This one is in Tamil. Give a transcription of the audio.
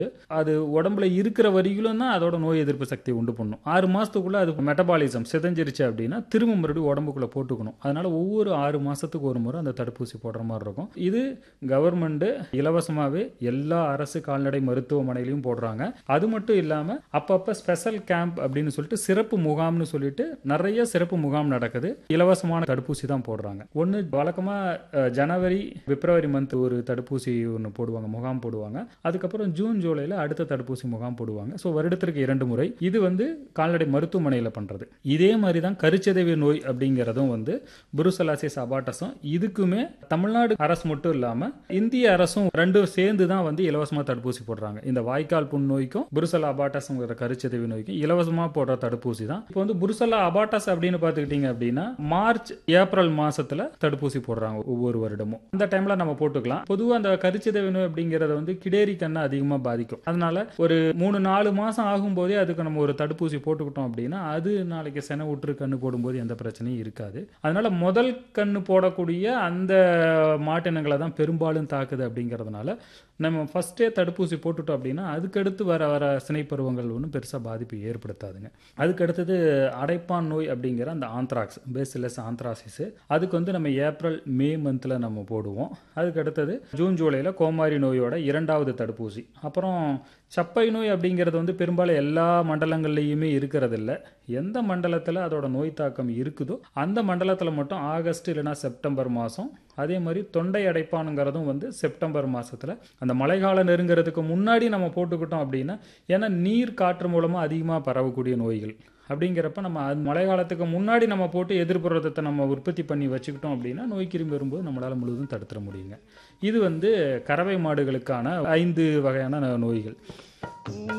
அது உடம்புல இருக்கிற வரையிலும் தான் அதோட நோய் எதிர்ப்பு சக்தியை உண்டு பண்ணும் ஆறு மாசத்துக்குள்ள அது மெட்டபாலிசம் சிதைஞ்சிருச்சு அப்படின்னா திரும்ப மறுபடியும் உடம்புக்குள்ள போட்டுக்கணும் அதனால ஒவ்வொரு ஆறு மாசத்துக்கு ஒரு முறை அந்த தடுப்பூசி போடுற மாதிரி இருக்கும் இது கவர்மெண்ட் இலவசமாவே எல்லா அரசு கால்நடை மருத்துவமனையிலையும் போடுறாங்க அது மட்டும் இல்லாம அப்பப்ப ஸ்பெஷல் கேம்ப் அப்படின்னு சொல்லிட்டு சிறப்பு முகாம்னு சொல்லிட்டு நிறைய சிறப்பு முகாம் நடக்குது இலவசமான தடுப்பூசி தான் போடுறாங்க ஒன்று வழக்கமா அஹ், ஜனவரி பிப்ரவரி மந்த் ஒரு தடுப்பூசி ஒன்று போடுவாங்க முகாம் போடுவாங்க அதுக்கப்புறம் ஜூன் ஜூலைல அடுத்த தடுப்பூசி முகாம் போடுவாங்க ஸோ வருடத்திற்கு இரண்டு முறை இது வந்து கால்நடை மருத்துவமனையில் பண்றது இதே மாதிரி தான் கருச்சிதைவு நோய் அப்படிங்கிறதும் வந்து புருசலாசிஸ் அபாட்டஸும் இதுக்குமே தமிழ்நாடு அரசு மட்டும் இல்லாம இந்திய அரசும் ரெண்டும் சேர்ந்து தான் வந்து இலவசமா தடுப்பூசி போடுறாங்க இந்த வாய்க்கால் புண் நோய்க்கும் புருசலா அபாட்டஸ்ங்கிற கருச்சிதைவு நோய்க்கும் இலவசமா போடுற தடுப்பூசி தான் இப்போ வந்து புருசலா அபாட்டஸ் அப்படின்னு பார்த்துக்கிட்டீங்க அப்படின்னா மார்ச் ஏப்ரல் மாசத்துல தடுப்பூசி போடுறாங்க ஒவ்வொரு வருடமும் அந்த டைம்ல நம்ம போட்டுக்கலாம் பொதுவாக அந்த கருச்சிதைவு நோய் அப்படிங்கிறத வந்து கிடேரி கண்ணை அதிகமா பாதிக்கும் அதனால ஒரு மூணு நாலு மாசம் ஆகும்போதே அதுக்கு நம்ம ஒரு தடுப்பூசி போட்டுக்கிட்டோம் அப்படின்னா அது நாளைக்கு சென விட்டுரு கண்ணு போடும்போது எந்த பிரச்சனையும் இருக்காது அதனால முதல் கண்ணு போடக்கூடிய அந்த மாட்டினங்களை தான் பெரும்பாலும் தாக்குது அப்படிங்கிறதுனால நம்ம ஃபர்ஸ்டே தடுப்பூசி போட்டுட்டோம் அப்படின்னா அதுக்கடுத்து வர வர சினை பருவங்கள் ஒன்றும் பெருசாக பாதிப்பு ஏற்படுத்தாதுங்க அதுக்கு அடுத்தது அடைப்பான் நோய் அப்படிங்கிற அந்த ஆந்த்ராக்ஸ் பேசிலஸ் ஆந்த்ராசிஸ் அதுக்கு வந்து நம்ம ஏப்ரல் மே மந்தில் நம்ம போடுவோம் அதுக்கு அடுத்தது ஜூன் ஜூலையில் கோமாரி நோயோட இரண்டாவது தடுப்பூசி அப்புறம் சப்பை நோய் அப்படிங்கிறது வந்து பெரும்பாலும் எல்லா மண்டலங்கள்லையுமே இருக்கிறது இல்ல எந்த மண்டலத்தில் அதோட நோய் தாக்கம் இருக்குதோ அந்த மண்டலத்தில் மட்டும் ஆகஸ்ட் இல்லைன்னா செப்டம்பர் மாதம் அதே மாதிரி தொண்டை அடைப்பானுங்கிறதும் வந்து செப்டம்பர் மாதத்தில் அந்த மழைக்காலம் நெருங்கிறதுக்கு முன்னாடி நம்ம போட்டுக்கிட்டோம் அப்படின்னா ஏன்னா நீர் காற்று மூலமாக அதிகமாக பரவக்கூடிய நோய்கள் அப்படிங்கிறப்ப நம்ம அது மழை காலத்துக்கு முன்னாடி நம்ம போட்டு எதிர்ப்புரதத்தை நம்ம உற்பத்தி பண்ணி வச்சுக்கிட்டோம் அப்படின்னா நோய் கிருமி வரும்போது நம்மளால் முழுவதும் தடுத்துட முடியுங்க இது வந்து கறவை மாடுகளுக்கான ஐந்து வகையான நோய்கள்